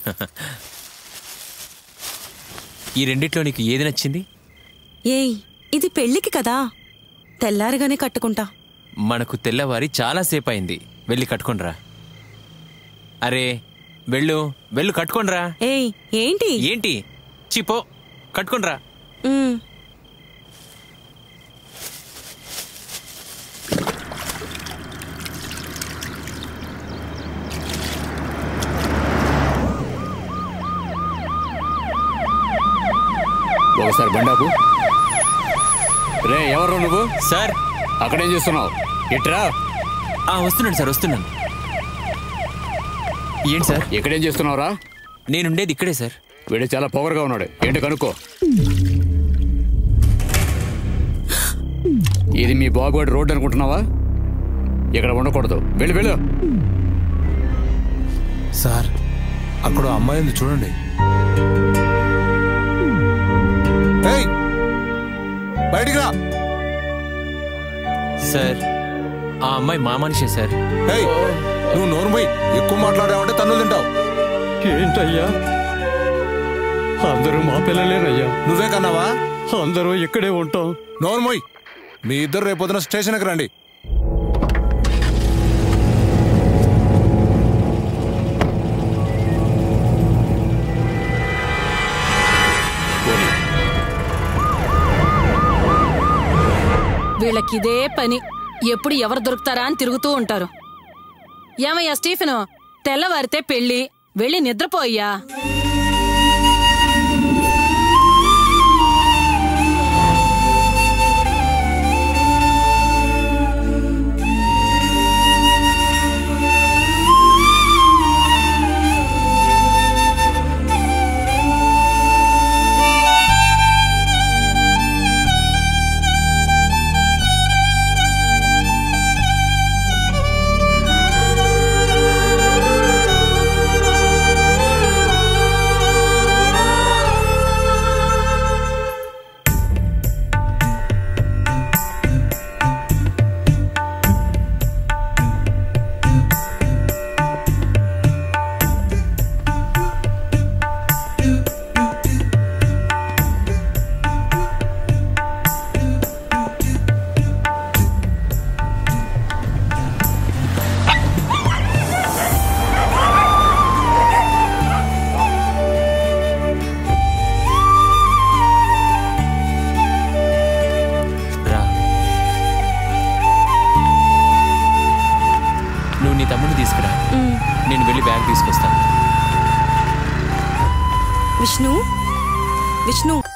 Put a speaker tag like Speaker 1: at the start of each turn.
Speaker 1: ఈ రెండిట్లో నీకు ఏది నచ్చింది
Speaker 2: ఏయ్ ఇది పెళ్ళికి కదా తెల్లారిగానే కట్టుకుంటా
Speaker 1: మనకు తెల్లవారి చాలాసేపు అయింది వెళ్ళి కట్టుకోనరా అరే వెళ్ళు వెళ్ళు కట్టుకోనరా
Speaker 2: ఏయ్ ఏంటి
Speaker 1: ఏంటి చిపో కట్టుకోనరా
Speaker 2: ఉమ్,
Speaker 3: ఒకసారి బండాపు రే ఎవరు నువ్వు
Speaker 1: సార్
Speaker 3: అక్కడేం చేస్తున్నావు ఇట్రా
Speaker 1: ఆ వస్తున్నాను సార్ వస్తున్నాను ఏంటి సార్
Speaker 3: ఇక్కడేం చేస్తున్నావురా
Speaker 1: నేనుండేది ఇక్కడే సార్
Speaker 3: వీడు చాలా పొగరుగా ఉన్నాడు ఏంటి కనుక్కో ఇది మీ బాబుగాడి రోడ్డు అనుకుంటున్నావా ఇక్కడ ఉండకూడదు వెళ్ళు వెళ్ళు
Speaker 4: సార్ అక్కడ ఓ అమ్మాయి ఉంది చూడండి ఏయ్ బయటికి రా
Speaker 1: సార్ ఆ అమ్మాయి మా మనిషే సార్
Speaker 4: ఏయ్ నువ్వు నోరు పోయి ఎక్కువ మాట్లాడావంటే తన్నులు తింటావు
Speaker 5: ఏంటయ్యా అందరూ మా పిల్లలేనయ్యా
Speaker 4: నువ్వే కన్నావా
Speaker 5: అందరూ ఇక్కడే ఉంటాం
Speaker 4: నోరు మోయ్ మీ ఇద్దరు రేపొద్దున స్టేషన్కి రండి
Speaker 6: వీళ్ళకిదే పని ఎప్పుడు ఎవరు దొరుకుతారా అని తిరుగుతూ ఉంటారు ఏమయ్యా స్టీఫెను తెల్లవారితే పెళ్ళి వెళ్ళి నిద్రపోయ్యా
Speaker 1: రా నువ్వు నీ తమ్ముడిని తీసుకురా నేను వెళ్ళి బ్యాగ్ తీసుకొస్తాను
Speaker 2: విష్ణు విష్ణు